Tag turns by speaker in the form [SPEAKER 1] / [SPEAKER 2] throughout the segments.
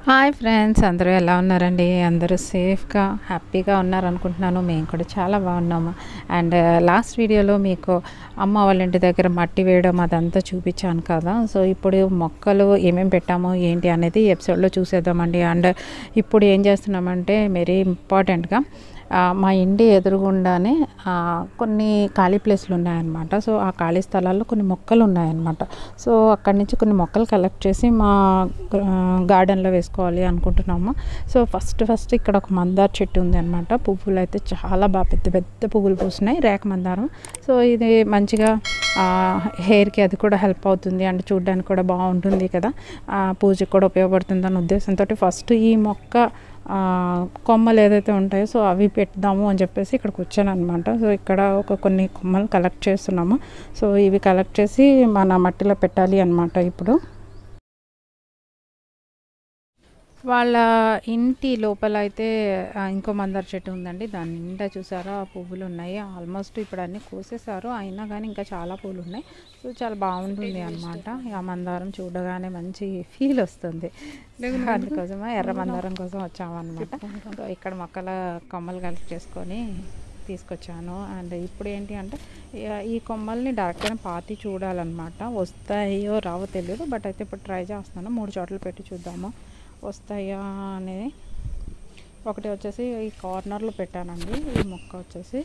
[SPEAKER 1] Hi friends అందరూ ఎలా ఉన్నారండి అందరూ సేఫ్గా హ్యాపీగా ఉన్నారు అనుకుంటున్నాను మేము కూడా చాలా బాగున్నాము అండ్ లాస్ట్ వీడియోలో మీకు అమ్మ వాళ్ళ ఇంటి దగ్గర మట్టి వేయడం అదంతా చూపించాను కదా సో ఇప్పుడు మొక్కలు ఏమేమి పెట్టామో ఏంటి అనేది ఈ ఎపిసోడ్లో చూసేద్దామండి అండ్ ఇప్పుడు ఏం చేస్తున్నామంటే వెరీ ఇంపార్టెంట్గా ఆ, మా ఇంటి ఎదురుగుండానే ఆ, కొన్ని ఖాళీ ప్లేస్లు ఉన్నాయన్నమాట సో ఆ ఖాళీ స్థలాల్లో కొన్ని మొక్కలు ఉన్నాయన్నమాట సో అక్కడి నుంచి కొన్ని మొక్కలు కలెక్ట్ చేసి మా గార్డెన్లో వేసుకోవాలి అనుకుంటున్నాము సో ఫస్ట్ ఫస్ట్ ఇక్కడ ఒక మందార చెట్టు ఉంది అనమాట పువ్వులు అయితే చాలా బాగా పెద్ద పెద్ద పువ్వులు పూసినాయి రేఖ మందారం సో ఇది మంచిగా హెయిర్కి అది కూడా హెల్ప్ అవుతుంది అండ్ చూడడానికి కూడా బాగుంటుంది కదా ఆ, పూజకి కూడా ఉపయోగపడుతుంది అన్న ఉద్దేశంతో ఫస్ట్ ఈ మొక్క ఆ, కొమ్మలు ఏదైతే ఉంటాయో సో అవి పెడదాము అని చెప్పేసి ఇక్కడికి వచ్చాను అనమాట సో ఇక్కడ ఒక కొన్ని కొమ్మలు కలెక్ట్ చేస్తున్నాము సో ఇవి కలెక్ట్ చేసి మన మట్టిలో పెట్టాలి అనమాట ఇప్పుడు వాళ్ళ ఇంటి లోపల అయితే ఆ, ఇంకో మందార చెట్టు ఉందండి దాని నిండా చూసారా ఆ పువ్వులు ఉన్నాయి ఆల్మోస్ట్ ఇప్పుడు అన్నీ కోసేసారు అయినా కానీ ఇంకా చాలా పువ్వులు ఉన్నాయి సో చాలా బాగుంటుంది అనమాట ఆ మందారం చూడగానే మంచి ఫీల్ వస్తుంది అందుకోసమే ఎర్ర మందారం కోసం వచ్చామన్నమాట సో ఇక్కడ మొక్కల కొమ్మలు కలెక్ట్ చేసుకొని తీసుకొచ్చాను అండ్ ఇప్పుడు ఏంటి అంటే ఈ- ఈ కొమ్మల్ని డైరెక్ట్గా పాతి చూడాలన్నమాట వస్తాయో రావో తెలియదు బట్ అయితే ఇప్పుడు ట్రై చేస్తున్నాను మూడు చోట్ల పెట్టి చూద్దాము వస్తాయా అనేది ఒకటి వచ్చేసి ఈ కార్నర్లో పెట్టానండి ఈ మొక్క వచ్చేసి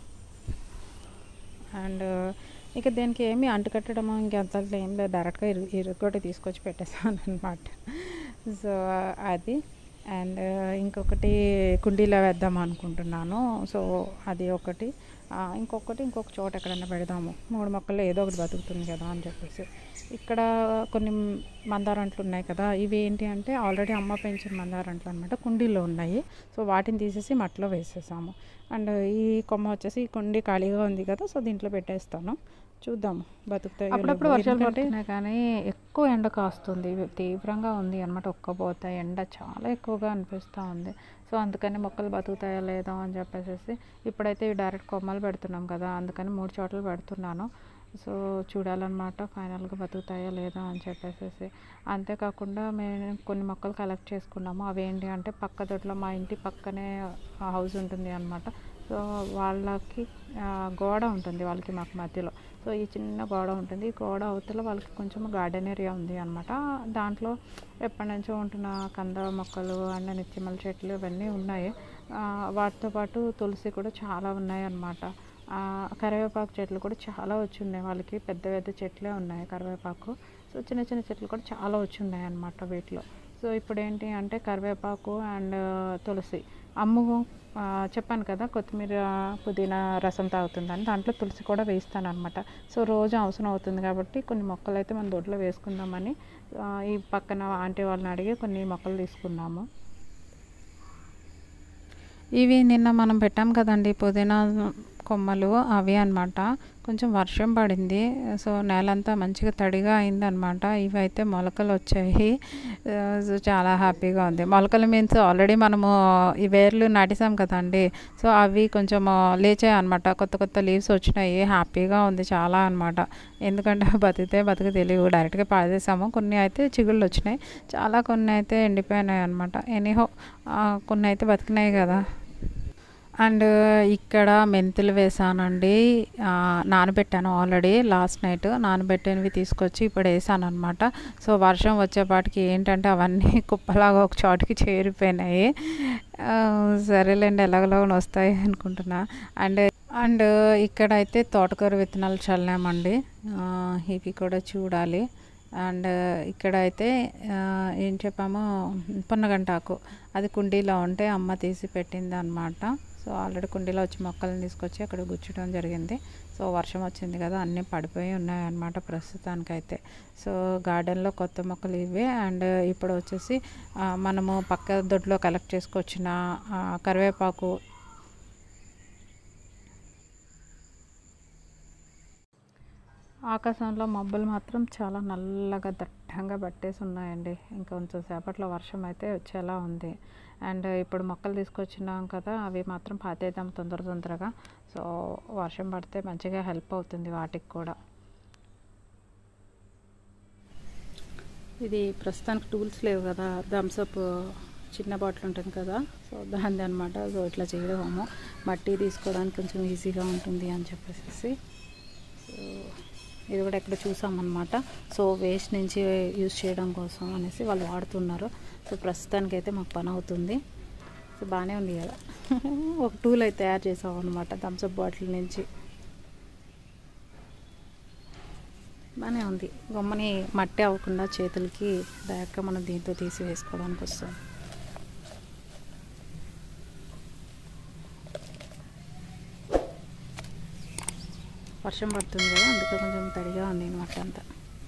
[SPEAKER 1] అండ్ ఇక దీనికి ఏమి అంటుకట్టడం ఇంకెంత ఏం లేదు డైరెక్ట్గా ఇరు ఇరుగొట్టి తీసుకొచ్చి పెట్టేసాను అనమాట సో అది అండ్ ఇంకొకటి కుండీలో వేద్దాం అనుకుంటున్నాను సో అది ఒకటి ఆ, ఇంకొకటి ఇంకొక చోట ఎక్కడైనా పెడదాము మూడు మొక్కల్లో ఏదో ఒకటి బతుకుతుంది కదా అని చెప్పేసి ఇక్కడ కొన్ని మందారంట్లు ఉన్నాయి కదా ఇవి ఏంటి అంటే ఆల్రెడీ అమ్మ పెంచిన మందారంట్లు అనమాట కుండీలో ఉన్నాయి సో వాటిని తీసేసి మట్టిలో వేసేసాము అండ్ ఈ కొమ్మ వచ్చేసి ఈ కుండీ ఖాళీగా ఉంది కదా సో దీంట్లో పెట్టేస్తాను చూద్దాము బతుకుతాయి
[SPEAKER 2] అప్పుడప్పుడు వర్షాలు
[SPEAKER 1] పడుతున్నాయి కానీ ఎక్కువ ఎండ కాస్తుంది తీవ్రంగా ఉంది అనమాట ఒక్కపోత ఎండ చాలా ఎక్కువగా అనిపిస్తూ ఉంది సో అందుకని మొక్కలు బతుకుతాయా లేదా అని చెప్పేసి ఇప్పుడైతే ఇవి డైరెక్ట్ కొమ్మలు పెడుతున్నాం కదా అందుకని మూడు చోట్ల పెడుతున్నాను సో చూడాలన్నమాట ఫైనల్గా బతుకుతాయా లేదా అని చెప్పేసి అంతేకాకుండా మేము కొన్ని మొక్కలు కలెక్ట్ చేసుకున్నాము అవి ఏంటి అంటే పక్క దొడ్లో మా ఇంటి పక్కనే హౌస్ ఉంటుంది అనమాట సో వాళ్ళకి ఆ, గోడ ఉంటుంది వాళ్ళకి మాకు మధ్యలో సో ఈ చిన్న గోడ ఉంటుంది ఈ గోడ అవతల వాళ్ళకి కొంచెం గార్డెన్ ఏరియా ఉంది అనమాట దాంట్లో ఎప్పటి నుంచో ఉంటున్న కంద మొక్కలు అండ్ నిత్యమల చెట్లు ఇవన్నీ ఉన్నాయి ఆ, వాటితో పాటు తులసి కూడా చాలా ఉన్నాయి అన్నమాట ఆ, కరివేపాకు చెట్లు కూడా చాలా వచ్చి ఉన్నాయి వాళ్ళకి పెద్ద పెద్ద చెట్లే ఉన్నాయి కరివేపాకు సో చిన్న చిన్న చెట్లు కూడా చాలా వచ్చి ఉన్నాయి అన్నమాట వీటిలో సో ఇప్పుడు ఏంటి అంటే కరివేపాకు అండ్ తులసి అమ్ము ఆ, చెప్పాను కదా కొత్తిమీర పుదీనా రసం తాగుతుందని దాంట్లో తులసి కూడా వేస్తాను అనమాట సో రోజు అవసరం అవుతుంది కాబట్టి కొన్ని మొక్కలు అయితే మన దొడ్లో వేసుకుందామని ఆ, ఈ పక్కన ఆంటీ వాళ్ళని అడిగి కొన్ని మొక్కలు తీసుకున్నాము ఇవి నిన్న మనం పెట్టాం కదండి పుదీనా కొమ్మలు అవి అన్నమాట కొంచెం వర్షం పడింది సో నేలంతా మంచిగా తడిగా అయిందనమాట ఇవి అయితే మొలకలు వచ్చాయి ఆ, సో చాలా హ్యాపీగా ఉంది మొలకలు మీన్స్ ఆల్రెడీ మనము ఈ వేర్లు నాటేసాం కదండి సో అవి కొంచెం లేచాయి అనమాట కొత్త కొత్త లీవ్స్ వచ్చినాయి హ్యాపీగా ఉంది చాలా అనమాట ఎందుకంటే బతికితే బతికి తెలియవు డైరెక్ట్గా పాడేసాము కొన్ని అయితే చిగుళ్ళు వచ్చినాయి చాలా కొన్ని అయితే ఎండిపోయినాయి అనమాట ఎనీహో కొన్ని అయితే బతికినాయి కదా అండ్ ఇక్కడ మెంతులు వేసానండి ఆ, నానబెట్టాను ఆల్రెడీ లాస్ట్ నైట్ నానబెట్టినవి తీసుకొచ్చి ఇప్పుడు వేసాను అనమాట సో వర్షం వచ్చేపాటికి ఏంటంటే అవన్నీ కుప్పలాగా ఒక చోటుకి చేరిపోయినాయి ఆ, సరేలేండి ఎలాగోలాగో వస్తాయి అనుకుంటున్నా అండ్ అండ్ ఇక్కడ అయితే తోటకూర విత్తనాలు చల్లామండి ఆ, ఇవి కూడా చూడాలి అండ్ ఇక్కడ అయితే ఆ, ఏం చెప్పామో పున్నగంటాకు అది కుండీలో ఉంటే అమ్మ తీసి పెట్టింది అనమాట సో ఆల్రెడీ కుండీలో వచ్చి మొక్కలను తీసుకొచ్చి అక్కడ గుచ్చడం జరిగింది సో వర్షం వచ్చింది కదా అన్నీ పడిపోయి ఉన్నాయి అన్నమాట ప్రస్తుతానికైతే సో గార్డెన్లో కొత్త మొక్కలు ఇవే అండ్ ఇప్పుడు వచ్చేసి ఆ, మనము పక్క దొడ్లో కలెక్ట్ చేసుకొచ్చిన ఆ, కరివేపాకు ఆకాశంలో మబ్బులు మాత్రం చాలా నల్లగా దట్టంగా పట్టేసి ఉన్నాయండి ఇంకొంచెం సేపట్లో వర్షం అయితే వచ్చేలా ఉంది అండ్ ఇప్పుడు మొక్కలు తీసుకొచ్చినాం కదా అవి మాత్రం పాతేద్దాం తొందర తొందరగా సో వర్షం పడితే మంచిగా హెల్ప్ అవుతుంది వాటికి కూడా ఇది ప్రస్తుతానికి టూల్స్ లేవు కదా థమ్స్అప్ చిన్న బాటిల్ ఉంటుంది కదా సో దాన్ని అనమాట సో ఇట్లా చేయడము మట్టి తీసుకోవడానికి కొంచెం ఈజీగా ఉంటుంది అని చెప్పేసి సో ఇది కూడా ఎక్కడ చూసామన్నమాట సో వేస్ట్ నుంచి యూజ్ చేయడం కోసం అనేసి వాళ్ళు వాడుతున్నారు సో ప్రస్తుతానికి అయితే మాకు పని అవుతుంది సో బాగానే ఉంది కదా ఒక టూల్ అయితే తయారు చేసాం అనమాట థమ్స్అప్ బాటిల్ నుంచి బాగానే ఉంది గమ్మని మట్టి అవ్వకుండా చేతులకి డైరెక్ట్గా మనం దీంతో తీసి వేసుకోవడానికి వస్తుంది వర్షం పడుతుంది కదా అందుకే కొంచెం తడిగా ఉంది అనమాట అంతా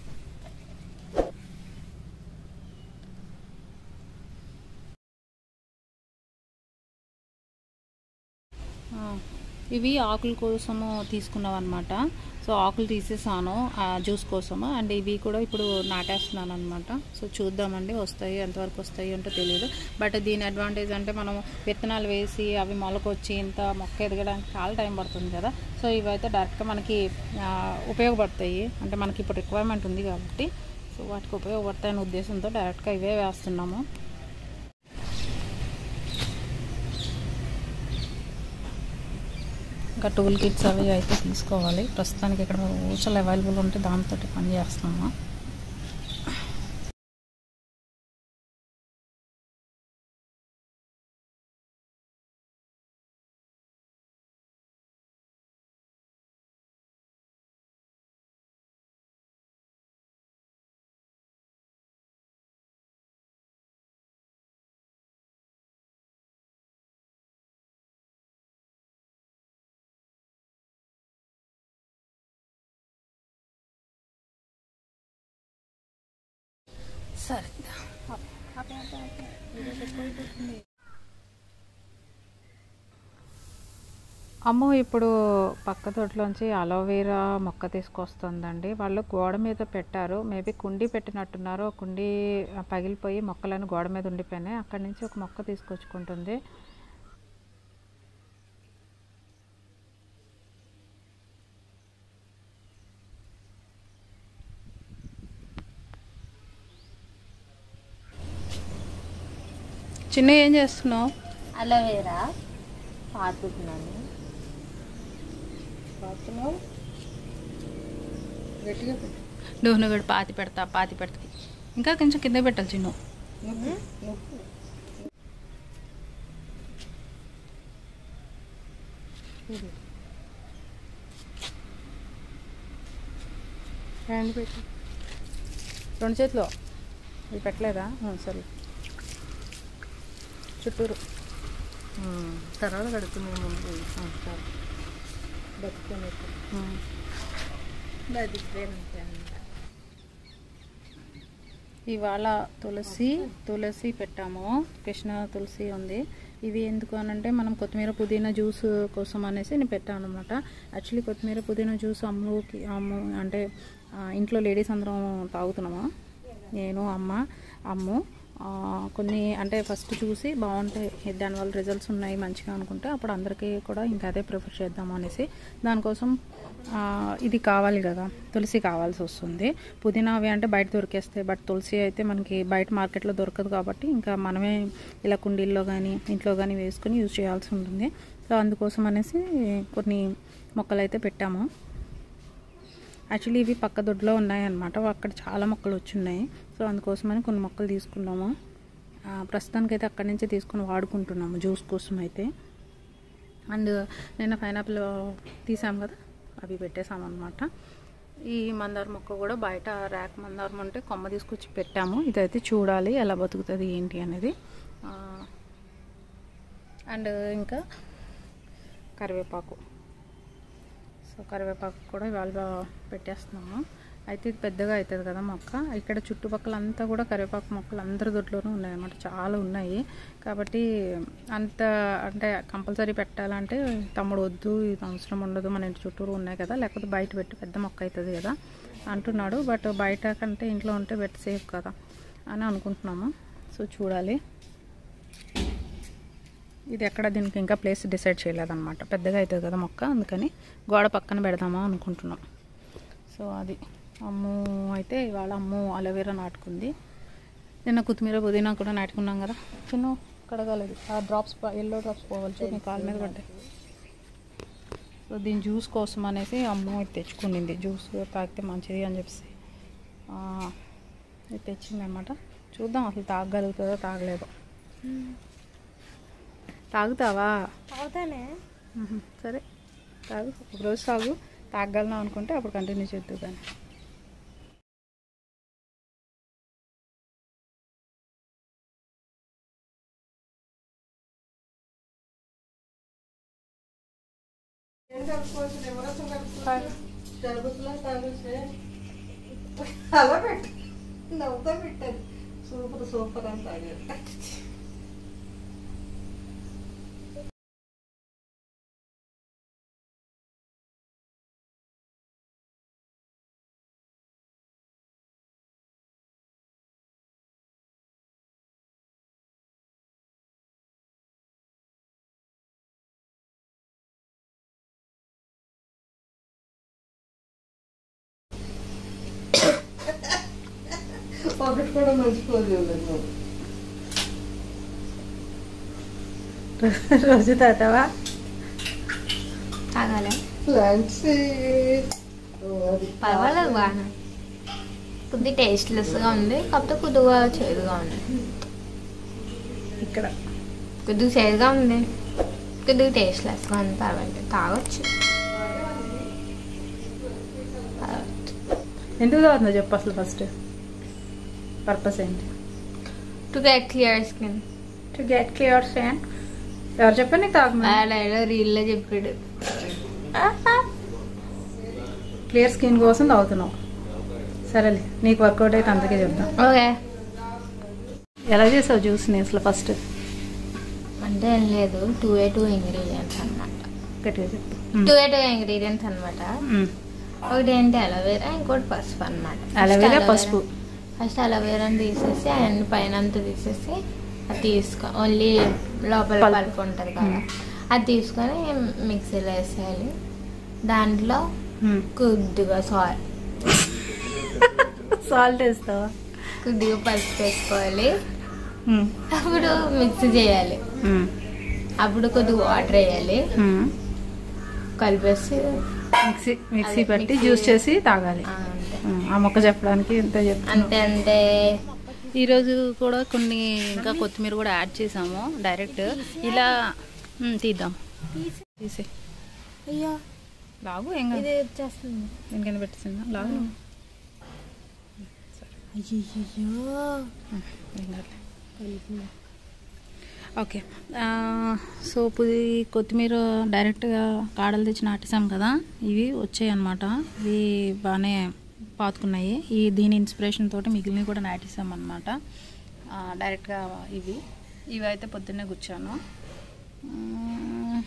[SPEAKER 1] ఆ, ఇవి ఆకుల కోసము తీసుకున్నాం అనమాట సో ఆకులు తీసేసాను ఆ జ్యూస్ కోసము అండ్ ఇవి కూడా ఇప్పుడు నాటేస్తున్నాను అనమాట సో చూద్దామండి వస్తాయి ఎంతవరకు వస్తాయి అంటే తెలియదు బట్ దీని అడ్వాంటేజ్ అంటే మనం విత్తనాలు వేసి అవి మొలకొచ్చి ఇంత మొక్క ఎదగడానికి చాలా టైం పడుతుంది కదా సో ఇవైతే డైరెక్ట్గా మనకి ఆ, ఉపయోగపడతాయి అంటే మనకి ఇప్పుడు రిక్వైర్మెంట్ ఉంది కాబట్టి సో వాటికి ఉపయోగపడతాయనే ఉద్దేశంతో డైరెక్ట్గా ఇవే వేస్తున్నాము ఇంకా టూల్ కిట్స్ అవి అయితే తీసుకోవాలి ప్రస్తుతానికి ఇక్కడ ఊచలు అవైలబుల్ ఉంటే దాంతో పని చేస్తున్నాము సరే అమ్మ ఇప్పుడు పక్క తోటలోంచి అలోవెరా మొక్క తీసుకొస్తుందండి వాళ్ళు గోడ మీద పెట్టారు మేబీ కుండీ పెట్టినట్టున్నారు ఆ కుండీ పగిలిపోయి మొక్కలను గోడ మీద ఉండిపోయినాయి అక్కడి నుంచి ఒక మొక్క తీసుకొచ్చుకుంటుంది చిన్న ఏం చేస్తున్నావు
[SPEAKER 2] అలోవేరా పాతుతున్నాను
[SPEAKER 1] నువ్వు నువ్వు ఇక్కడ పాతి పెడతా పాతి పెడతా ఇంకా కొంచెం కింద పెట్టాలి చిన్న హ్యాండ్ పెట్టు రెండు చేతిలో ఇది పెట్టలేదా ఆ, సరే చుట్టూరు
[SPEAKER 2] తర్వాత కడుతున్నాము ముందు
[SPEAKER 1] ఆ, చాలు.
[SPEAKER 2] బతుకొని
[SPEAKER 1] ఆ.
[SPEAKER 2] బతికిపోయినంత
[SPEAKER 1] ఇవాళ తులసి తులసి పెట్టాము కృష్ణ తులసి ఉంది ఇవి ఎందుకు అనంటే మనం కొత్తిమీర పుదీనా జ్యూస్ కోసం అనేసి నేను పెట్టాను అనమాట యాక్చువల్లీ కొత్తిమీర పుదీనా జ్యూస్ అమ్ముకి అమ్ము అంటే ఆ, ఇంట్లో లేడీస్ అందరం తాగుతున్నాము నేను అమ్మ అమ్ము ఆ, కొన్ని అంటే ఫస్ట్ చూసి బాగుంటాయి దానివల్ల రిజల్ట్స్ ఉన్నాయి మంచిగా అనుకుంటే అప్పుడు అందరికీ కూడా ఇంకా అదే ప్రిఫర్ చేద్దాము అనేసి దానికోసం ఆ, ఇది కావాలి కదా తులసి కావాల్సి వస్తుంది పుదీనా అవి అంటే బయట దొరికేస్తాయి బట్ తులసి అయితే మనకి బయట మార్కెట్లో దొరకదు కాబట్టి ఇంకా మనమే ఇలా కుండీల్లో కానీ ఇంట్లో కానీ వేసుకొని యూజ్ చేయాల్సి ఉంటుంది సో అందుకోసం అనేసి కొన్ని మొక్కలు అయితే పెట్టాము యాక్చువల్లీ ఇవి పక్క దొడ్లో ఉన్నాయన్నమాట అక్కడ చాలా మొక్కలు వచ్చున్నాయి సో అందుకోసమని కొన్ని మొక్కలు తీసుకున్నాము ఆ, ప్రస్తుతానికైతే అక్కడి నుంచి తీసుకుని వాడుకుంటున్నాము జ్యూస్ కోసం అయితే అండ్ నిన్న పైనాపిల్ తీసాం కదా అవి పెట్టేసాం అనమాట ఈ మందార మొక్క కూడా బయట ర్యాక్ మందారం ఉంటే కొమ్మ తీసుకొచ్చి పెట్టాము ఇదైతే చూడాలి ఎలా బతుకుతుంది ఏంటి అనేది ఆ, అండ్ ఇంకా కరివేపాకు సో కరివేపాకు కూడా ఇవాళ పెట్టేస్తున్నాము అయితే ఇది పెద్దగా అవుతుంది కదా మొక్క ఇక్కడ చుట్టుపక్కల అంతా కూడా కరివేపాకు మొక్కలు అందరి దొడ్లోనూ ఉన్నాయి అన్నమాట చాలా ఉన్నాయి కాబట్టి అంత అంటే కంపల్సరీ పెట్టాలంటే తమ్ముడు వద్దు ఇది అవసరం ఉండదు మన ఇంటి చుట్టూరు ఉన్నాయి కదా లేకపోతే బయట పెట్టి పెద్ద మొక్క అవుతుంది కదా అంటున్నాడు బట్ బయట కంటే ఇంట్లో ఉంటే బెట్ సేఫ్ కదా అని అనుకుంటున్నాము సో చూడాలి ఇది ఎక్కడ దీనికి ఇంకా ప్లేస్ డిసైడ్ చేయలేదన్నమాట పెద్దగా అవుతుంది కదా మొక్క అందుకని గోడ పక్కన పెడదామా అనుకుంటున్నాం సో అది అమ్ము అయితే ఇవాళ అమ్ము అలోవెరా నాటుకుంది నిన్న కొత్తిమీర పుదీనా కూడా నాటుకున్నాం కదా చిన్న కడగలేదు ఆ డ్రాప్స్ ఎల్లో డ్రాప్స్ పోవాలి చూడు నీ కాలు మీద పడ్డాయి సో దీని జ్యూస్ కోసం అనేసి అమ్మ ఇది తెచ్చుకునింది జ్యూస్ తాగితే మంచిది అని చెప్పేసి ఆ, ఇది తెచ్చింది అనమాట చూద్దాం అసలు తాగగలుగుతుందో తాగలేదో తాగుతావా
[SPEAKER 2] అవుతానే
[SPEAKER 1] మ్మ్. సరే తాగు ఒకరోజు తాగు తాగగలను అనుకుంటే అప్పుడు కంటిన్యూ చేద్దు కానీ
[SPEAKER 2] అలా పెట్టు నవ్వుతా పెట్టాను సూపర్ సూపర్ అని తాగారు ఒకటి కూడా మర్చిపోలేదు నువ్వు
[SPEAKER 1] రోజు తాతావా
[SPEAKER 2] తాగాలి
[SPEAKER 1] ప్లాంట్స్
[SPEAKER 2] పర్వాలేదు బాగా కొద్ది టేస్ట్లెస్గా ఉంది కాకపోతే కొద్దిగా చేదుగా ఉంది
[SPEAKER 1] ఇక్కడ
[SPEAKER 2] కొద్దిగా చేదుగా ఉంది కొద్దిగా టేస్ట్లెస్గా ఉంది పర్వాలేదు తాగొచ్చు తాగొచ్చు.
[SPEAKER 1] ఎందుకు తాగుతుందో చెప్పు అసలు ఫస్ట్ పర్పస్ ఏంటి
[SPEAKER 2] to get clear skin
[SPEAKER 1] to get clear stand ఎవరు చెప్పారు నీకు తాగమని
[SPEAKER 2] ఆడైనా రీల్లో చెప్పాడు
[SPEAKER 1] క్లియర్ స్కిన్ కోసం తాగుతున్నావు సరేలే నీకు వర్కౌట్ అయితే అందుకే చెప్దాం
[SPEAKER 2] ఓకే
[SPEAKER 1] ఎలా చేసావు జ్యూస్ని అసలు ఫస్ట్
[SPEAKER 2] అంటే ఏం లేదు టూ ఏ టూ ఇంగ్రీడియంట్స్ అనమాట
[SPEAKER 1] గట్టిగా చెప్పు
[SPEAKER 2] టూ ఏ టూ ఇంగ్రీడియంట్స్ అనమాట
[SPEAKER 1] మ్మ్.
[SPEAKER 2] ఒకటి ఏంటి అలోవేరా ఇంకోటి పసుపు అనమాట
[SPEAKER 1] అలోవెరా, పసుపు.
[SPEAKER 2] ఫస్ట్ అలోవేరాని తీసేసి అవన్నీ పైన అంతా తీసేసి అది తీసుకో ఓన్లీ లోపల
[SPEAKER 1] పల్ప్.
[SPEAKER 2] పల్పు ఉంటుంది కదా
[SPEAKER 1] మ్మ్.
[SPEAKER 2] అది తీసుకొని మిక్సీలో వేసేయాలి దాంట్లో
[SPEAKER 1] మ్మ్.
[SPEAKER 2] కొద్దిగా సాల్ట్
[SPEAKER 1] సాల్ట్ వేస్తావా
[SPEAKER 2] కొద్దిగా పసుపు వేసుకోవాలి
[SPEAKER 1] మ్మ్.
[SPEAKER 2] అప్పుడు మిక్స్ చేయాలి
[SPEAKER 1] మ్మ్.
[SPEAKER 2] అప్పుడు కొద్దిగా వాటర్ వేయాలి
[SPEAKER 1] మ్మ్.
[SPEAKER 2] కలిపేసి
[SPEAKER 1] మిక్సీ మిక్సీ
[SPEAKER 2] అదే,
[SPEAKER 1] పట్టి
[SPEAKER 2] మిక్సీ
[SPEAKER 1] జ్యూస్ చేసి తాగాలి
[SPEAKER 2] ఆ, అంతే
[SPEAKER 1] మ్మ్. ఆ మొక్క చెప్పడానికి ఇంత చెప్తాను
[SPEAKER 2] అంతే అంటే
[SPEAKER 1] ఈరోజు కూడా కొన్ని ఇంకా కొత్తిమీర కూడా యాడ్ చేసాము డైరెక్ట్ ఇలా మ్మ్, తీద్దాం తీసే
[SPEAKER 2] అయ్యో
[SPEAKER 1] లాగు ఏం కాదు
[SPEAKER 2] ఇది వచ్చేస్తుంది
[SPEAKER 1] దీనికైనా పెట్టేసిందా లాగు
[SPEAKER 2] అయ్యో
[SPEAKER 1] ఏం కాదులే. ఓకే ఆ, సో పుది కొత్తిమీర డైరెక్ట్గా కాడలు తెచ్చి నాటేసాం కదా ఇవి వచ్చాయి అన్నమాట ఇవి బాగానే పాతుకున్నాయి ఈ దీని ఇన్స్పిరేషన్ తోటి మిగిలినవి కూడా నాటేసాం అనమాట డైరెక్ట్గా ఇవి ఇవి అయితే పొద్దున్నే కూర్చాను ఆ,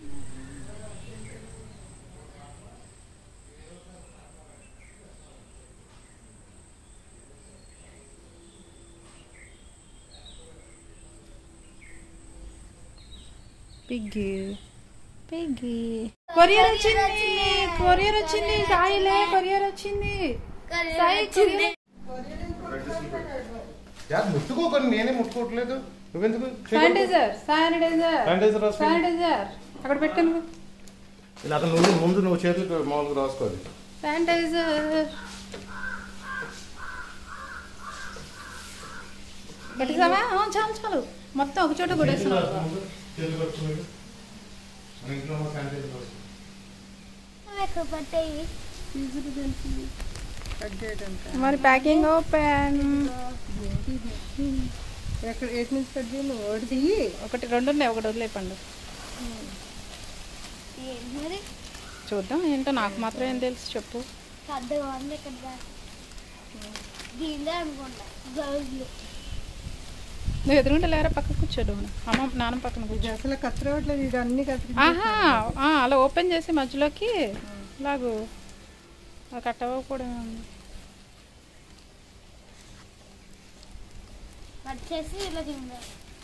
[SPEAKER 1] పిగ్గి పిగ్గి కొరియర్ వచ్చింది కొరియర్ వచ్చింది సాయిలే కొరియర్ వచ్చింది సాయి కొరియర్
[SPEAKER 3] యార్ ముట్టుకోకండి నేనే ముట్టుకోవట్లేదు నువ్వెందుకు
[SPEAKER 1] శానిటైజర్ శానిటైజర్
[SPEAKER 3] శానిటైజర్ రాసుకో
[SPEAKER 1] శానిటైజర్ అక్కడ పెట్టాను
[SPEAKER 3] ఇలా అక్కడ నువ్వు ముందు నువ్వు చేతులకు మామూలుగా రాసుకోవాలి
[SPEAKER 1] శానిటైజర్ పెట్టేసావా ఆ, చాలు చాలు మొత్తం ఒక చోట కొడేస్తున్నావు
[SPEAKER 3] చేతులు కట్టుకున్నాడు మన ఇంట్లో ఉన్న శానిటైజర్ రాసుకో
[SPEAKER 1] మరి ప్యాకింగ్ ఓపెన్
[SPEAKER 2] ఎక్కడ ఎటు నుంచి కట్ చేయాలి ఒకటి తీయి
[SPEAKER 1] ఒకటి రెండు ఉన్నాయి ఒకటి వదిలేపండు చూద్దాం ఏంటో నాకు మాత్రం ఏం తెలుసు చెప్పు
[SPEAKER 4] పెద్దగా ఉంది ఇక్కడ దీనిదే అనుకుంటా బ్లౌజ్లు
[SPEAKER 1] నువ్వు ఎదురుంటే లేరా పక్క కూర్చోడు అమ్మ నాన్న పక్కన కూర్చో
[SPEAKER 2] అసలు కత్తిరవట్లేదు ఇది అన్ని కత్తిరి
[SPEAKER 1] ఆహా ఆ, అలా ఓపెన్ చేసి మధ్యలోకి లాగు అది కట్ అవ్వకూడదు
[SPEAKER 4] కట్ చేసి ఇలా తిందా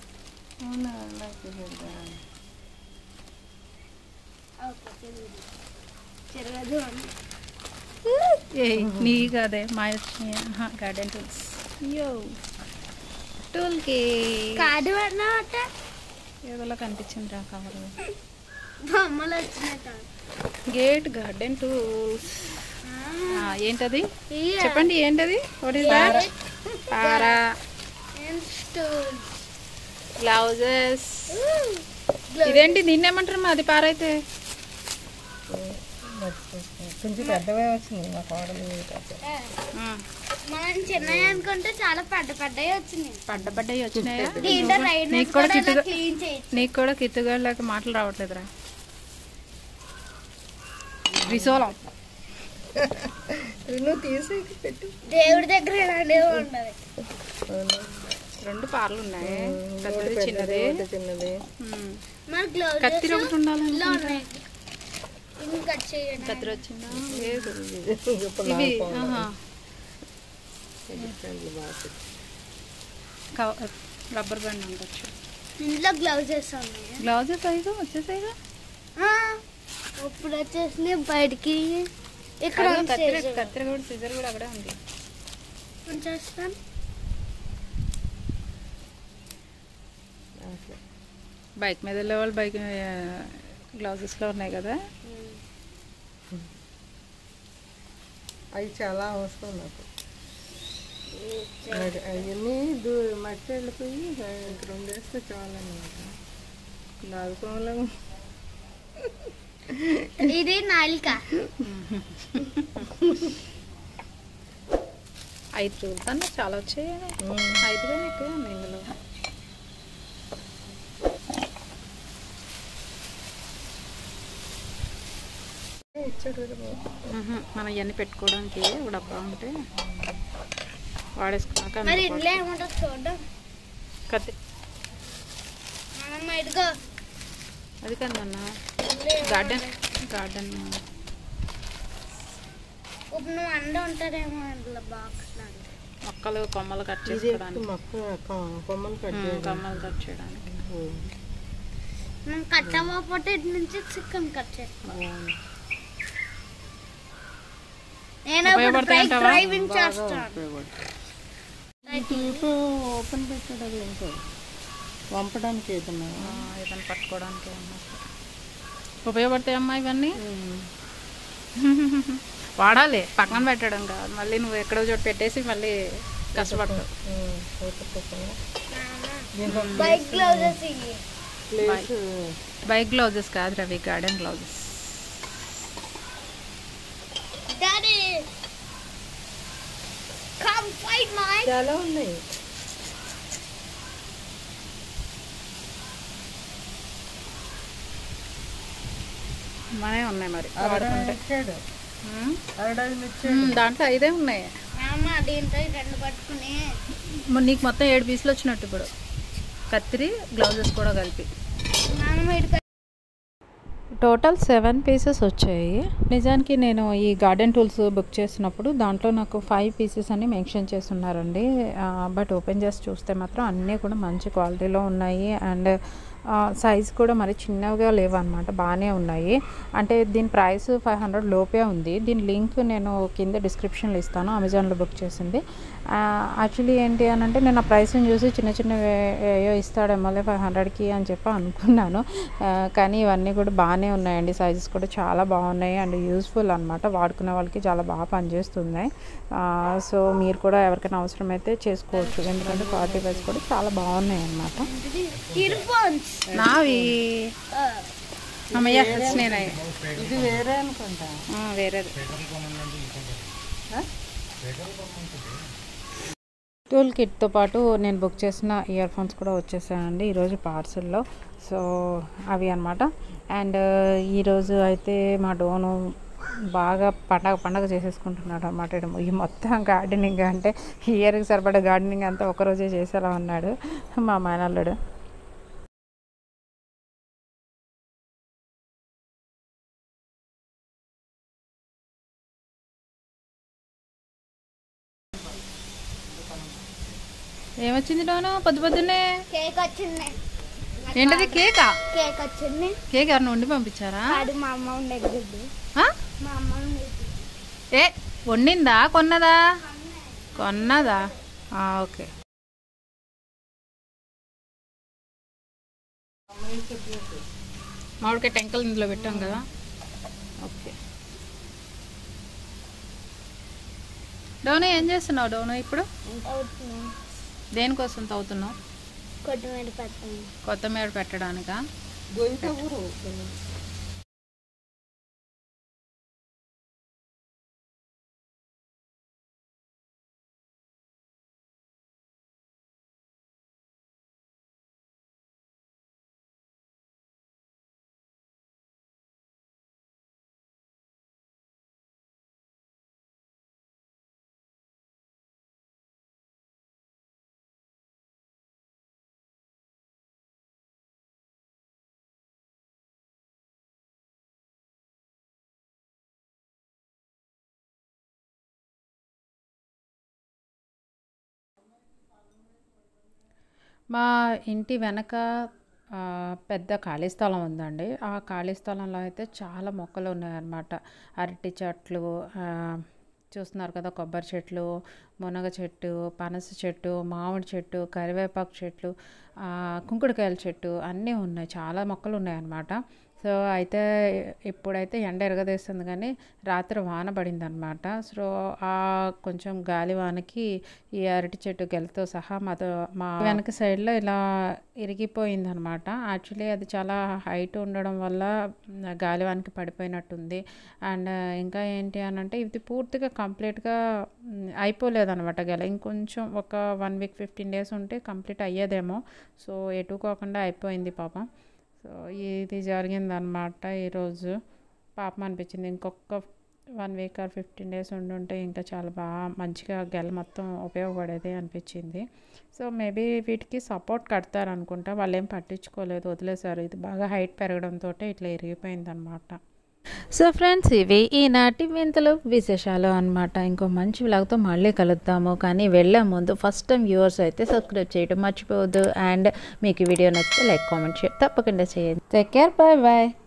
[SPEAKER 4] ఓకే తిరగదు అని
[SPEAKER 1] ఏ నీ కాదే మా గార్డెన్ టూల్స్ అయ్యో టూల్కి
[SPEAKER 4] కార్డు అన్నమాట
[SPEAKER 1] ఏదోలా కనిపించింది రా కవర్
[SPEAKER 4] బొమ్మలు వచ్చినట్టు
[SPEAKER 1] గేట్ గార్డెన్ టూల్స్ ఏంటది
[SPEAKER 4] ఇయ్య.
[SPEAKER 1] చెప్పండి ఏంటది వాట్ ఇస్ దాట్ పారా
[SPEAKER 4] And stools.
[SPEAKER 1] Gloves
[SPEAKER 4] Gloves.
[SPEAKER 1] ఇదేంటి నిన్నేమంటారు మా అది పారైతే
[SPEAKER 5] కొంచెం పెద్దవే వచ్చినాయి మా కోడలు
[SPEAKER 4] ఆ, మనం చిన్నవి అనుకుంటే చాలా పెద్ద పెద్దవి వచ్చినాయి
[SPEAKER 1] పడ్డ పడ్డవి వచ్చినాయా
[SPEAKER 4] దీంట్లో రైడ్
[SPEAKER 1] నీకు కూడా కిట్టుగా
[SPEAKER 4] క్లీన్ చేయొచ్చు
[SPEAKER 1] నీకు కూడా కిత్తుగాళ్ళకి మాటలు రావట్లేదురా రిసోలం
[SPEAKER 5] నువ్వు తీసి పెట్టు
[SPEAKER 4] దేవుడి దగ్గర ఇలాంటివి ఉండదు
[SPEAKER 1] రెండు పార్లు ఉన్నాయి పెద్దది చిన్నది
[SPEAKER 5] ఒకటి చిన్నది
[SPEAKER 1] ఉమ్.
[SPEAKER 4] మన గ్లౌజెస్
[SPEAKER 1] కత్తిరి ఒకటి ఉండాలి
[SPEAKER 4] ఇలా ఉన్నాయి ఇవి కట్ చేయండి
[SPEAKER 1] కత్తిరి వచ్చిందా లేదు
[SPEAKER 5] ఇప్పుడు
[SPEAKER 1] ఇవి
[SPEAKER 5] నాకు
[SPEAKER 1] ఆహా.
[SPEAKER 5] ఫ్రెండ్లు బాగా పెట్టు.
[SPEAKER 1] కవ- రబ్బర్ బ్యాండ్ ఉండొచ్చు
[SPEAKER 4] ఇంట్లో గ్లౌజెస్ ఉన్నాయి
[SPEAKER 1] గ్లౌజెస్ ఐదు వచ్చేసాయిగా
[SPEAKER 4] ఆ, ఇప్పుడు వచ్చేసి బయటికి ఇక్కడ
[SPEAKER 1] అదిగో
[SPEAKER 4] ఉంది
[SPEAKER 1] కత్తిరి
[SPEAKER 4] scissor.
[SPEAKER 1] కత్తిరి కూడా సిజర్ కూడా అక్కడే ఉంది
[SPEAKER 4] ఉంచేస్తాను
[SPEAKER 5] అట్లా.
[SPEAKER 1] బైక్ మీద వెళ్ళే వాళ్ళు బైక్ గ్లౌజెస్లో ఉన్నాయి కదా
[SPEAKER 5] అవి చాలా అవసరం నాకు మరి అవన్నీ దూ మట్టి వెళ్ళిపోయి ఇంక రెండు వేస్తే చాలన్నమాట లాదుకోవాలి
[SPEAKER 4] ఇది నాలిక
[SPEAKER 1] ఐదు చూద్దాను చాలా వచ్చాయి ఐదు కానీ ఎక్కువ ఉన్నాయి ఇందులో
[SPEAKER 5] ఇచ్చాడు కదా బాబు.
[SPEAKER 1] మ్మ్హ. మనం ఇవన్నీ పెట్టుకోవడానికి ఒక డబ్బా ఉంటే వాడేసుకున్నాక అందులో
[SPEAKER 4] మరి ఇంట్లో
[SPEAKER 1] పోయి-
[SPEAKER 4] ఏముంటుంది చూద్దాం
[SPEAKER 1] కత్తి
[SPEAKER 4] మనం ఇదిగో
[SPEAKER 1] అది కదన్న
[SPEAKER 4] ఇందులో ఏముంటుంది?
[SPEAKER 1] గార్డెన్ గార్డెన్
[SPEAKER 4] ఇప్పుడు నువ్వు అండ ఉంటారేమో ఇందులో బాక్స్ లాంటి
[SPEAKER 1] మొక్కలు కొమ్మలు కట్
[SPEAKER 5] ఇది
[SPEAKER 1] చేసుకోవడానికి
[SPEAKER 5] మొక్క కొ- కొమ్మలు కట్
[SPEAKER 1] మ్మ్,
[SPEAKER 5] చేయాలి.
[SPEAKER 1] కొమ్మలు కట్ చేయడానికి
[SPEAKER 5] ఉమ్.
[SPEAKER 4] మనం కట్ అవ్వకపోతే ఇటు నుంచి చికెన్ కట్ చేస్తాం
[SPEAKER 5] బాగుంది.
[SPEAKER 4] నేను ఇప్పుడు
[SPEAKER 1] ఉపయోగపడతాయి
[SPEAKER 4] బైక్
[SPEAKER 1] అంటావా?
[SPEAKER 4] డ్రైవింగ్
[SPEAKER 5] బాగా
[SPEAKER 4] చేస్తాను
[SPEAKER 5] ఉపయోగపడుతుంది. ఈ టేపు ఓపెన్ పెట్టాడు అది ఏంటో వంపడానికి ఏదన్నా
[SPEAKER 1] ఆ, ఏదైనా పట్టుకోవడానికి ఏమన్నా. ఉపయోగపడతాయి అమ్మా ఇవన్నీ వాడాలి పక్కన పెట్టడం కాదు మళ్ళీ నువ్వు ఎక్కడో చోటు పెట్టేసి మళ్ళీ కష్టపడతావు
[SPEAKER 5] ఉమ్, ఊతకోకుండా. దీంట్లో
[SPEAKER 4] బైక్ గ్లౌజెస్ ఇవి
[SPEAKER 5] ప్లేస్
[SPEAKER 1] బైక్ గ్లౌజెస్ కాదు రవి గార్డెన్ గ్లౌజెస్
[SPEAKER 4] డాడీ కమ్ ఫైట్ మై
[SPEAKER 5] చాలా ఉన్నాయి
[SPEAKER 1] మనే ఉన్నాయి మరి
[SPEAKER 5] అరడా
[SPEAKER 1] వాడుకుంటే
[SPEAKER 5] ఇచ్చాడు
[SPEAKER 1] మ్మ్.
[SPEAKER 5] అరడా ఇచ్చాడు
[SPEAKER 1] మ్మ్, దాంట్లో ఐదే ఉన్నాయి
[SPEAKER 4] అమ్మ దీంతో ఈ రెండు పట్టుకుని
[SPEAKER 1] మరి నీకు మొత్తం ఏడు పీసులు వచ్చినట్టు ఇప్పుడు కత్తిరి గ్లౌజెస్ కూడా కలిపి
[SPEAKER 4] మనం ఇటు
[SPEAKER 1] టోటల్ సెవెన్ పీసెస్ వచ్చాయి నిజానికి నేను ఈ గార్డెన్ టూల్స్ బుక్ చేసినప్పుడు దాంట్లో నాకు ఫైవ్ పీసెస్ అని మెన్షన్ చేస్తున్నారండి బట్ ఓపెన్ చేసి చూస్తే మాత్రం అన్నీ కూడా మంచి క్వాలిటీలో ఉన్నాయి అండ్ సైజ్ కూడా మరి చిన్నగా లేవు అనమాట బాగానే ఉన్నాయి అంటే దీని ప్రైస్ ఫైవ్ హండ్రెడ్ లోపే ఉంది దీని లింక్ నేను కింద డిస్క్రిప్షన్లో ఇస్తాను అమెజాన్లో బుక్ చేసింది యాక్చువల్లీ ఏంటి అని అంటే నేను ఆ ప్రైస్ని చూసి చిన్న చిన్న ఏయో ఇస్తాడేమోలే ఫైవ్ హండ్రెడ్కి అని చెప్పి అనుకున్నాను ఆ, కానీ ఇవన్నీ కూడా బాగానే ఉన్నాయండి సైజెస్ కూడా చాలా బాగున్నాయి అండ్ యూస్ఫుల్ అనమాట వాడుకునే వాళ్ళకి చాలా బాగా పనిచేస్తున్నాయి సో మీరు కూడా ఎవరికైనా అవసరమైతే చేసుకోవచ్చు ఎందుకంటే ఫార్టీ ఫైవ్ కూడా చాలా బాగున్నాయి అనమాట
[SPEAKER 4] ఇయర్ ఫోన్స్
[SPEAKER 1] నావి అమ్మయ్య వచ్చినాయి
[SPEAKER 5] ఇది వేరే అనుకుంటా
[SPEAKER 1] వేరేది టూల్ కిట్తో పాటు నేను బుక్ చేసిన ఇయర్ ఫోన్స్ కూడా వచ్చేసాయండి ఈరోజు పార్సల్లో సో అవి అనమాట అండ్ ఈరోజు అయితే మా డోను బాగా పండగ పండగ చేసేసుకుంటున్నాడు అనమాట ఈ మొత్తం గార్డెనింగ్ అంటే ఇయర్కి సరిపడే గార్డెనింగ్ అంతా ఒకరోజే చేసేలా ఉన్నాడు మా మేనల్లుడు ఏమొచ్చింది డోను పొద్దు పొద్దున్నే
[SPEAKER 4] కేక్ వచ్చింది
[SPEAKER 1] ఏంటది కేకా
[SPEAKER 4] కేక్ వచ్చింది
[SPEAKER 1] కేక్ ఎవరిని వండి పంపించారా
[SPEAKER 4] అది మా అమ్మ ఉండేది గుడ్డు
[SPEAKER 1] ఆ?
[SPEAKER 4] మా అమ్మ ఉండేది
[SPEAKER 1] ఏ వండిందా కొన్నదా కొన్నదా ఆ, ఓకే మామిడికాయ టెంకలు ఇందులో పెట్టాం కదా ఓకే డోను ఏం చేస్తున్నావు డోను ఇప్పుడు దేనికోసం తవ్వుతున్నావు
[SPEAKER 4] కొత్తిమీర పచ్చడి
[SPEAKER 1] కొత్తిమీర పెట్టడానికా
[SPEAKER 5] గొయ్యితో కూడా
[SPEAKER 1] మా ఇంటి వెనక ఆ, పెద్ద ఖాళీ స్థలం ఉందండి ఆ ఖాళీ స్థలంలో అయితే చాలా మొక్కలు ఉన్నాయన్నమాట అరటి చెట్లు ఆ, చూస్తున్నారు కదా కొబ్బరి చెట్లు మునగ చెట్టు పనస చెట్టు మామిడి చెట్టు కరివేపాకు చెట్లు ఆ, కుంకుడుకాయల చెట్టు అన్నీ ఉన్నాయి చాలా మొక్కలు ఉన్నాయన్నమాట సో అయితే ఇప్పుడైతే ఎండ ఎరగదీస్తుంది కానీ రాత్రి వాన పడింది అనమాట సో ఆ కొంచెం గాలి వానకి ఈ అరటి చెట్టు గెలతో సహా మా మా వెనక సైడ్లో ఇలా ఇరిగిపోయింది అనమాట యాక్చువల్లీ అది చాలా హైట్ ఉండడం వల్ల గాలి వానకి పడిపోయినట్టుంది అండ్ ఇంకా ఏంటి అని అంటే ఇది పూర్తిగా కంప్లీట్గా అయిపోలేదు అనమాట గెల ఇంకొంచెం ఒక వన్ వీక్ ఫిఫ్టీన్ డేస్ ఉంటే కంప్లీట్ అయ్యేదేమో సో ఎటుకోకుండా అయిపోయింది పాపం సో ఇది జరిగిందనమాట ఈరోజు పాపం అనిపించింది ఇంకొక one week or fifteen days ఉండుంటే ఇంకా చాలా బాగా మంచిగా గెల మొత్తం ఉపయోగపడేది అనిపించింది సో మేబీ వీటికి సపోర్ట్ కడతారు అనుకుంటా వాళ్ళు ఏం పట్టించుకోలేదు వదిలేశారు ఇది బాగా హైట్ పెరగడంతో ఇట్లా ఇరిగిపోయిందనమాట సో ఫ్రెండ్స్ ఇవి ఈనాటి వింతలు విశేషాలు అనమాట ఇంకో మంచి వ్లాగ్తో మళ్ళీ కలుద్దాము కానీ వెళ్ళే ముందు ఫస్ట్ టైం వ్యూవర్స్ అయితే సబ్స్క్రైబ్ చేయడం మర్చిపోవద్దు అండ్ మీకు ఈ వీడియో నచ్చితే లైక్ కామెంట్ షేర్ తప్పకుండా చేయండి టేక్ కేర్ బాయ్ బాయ్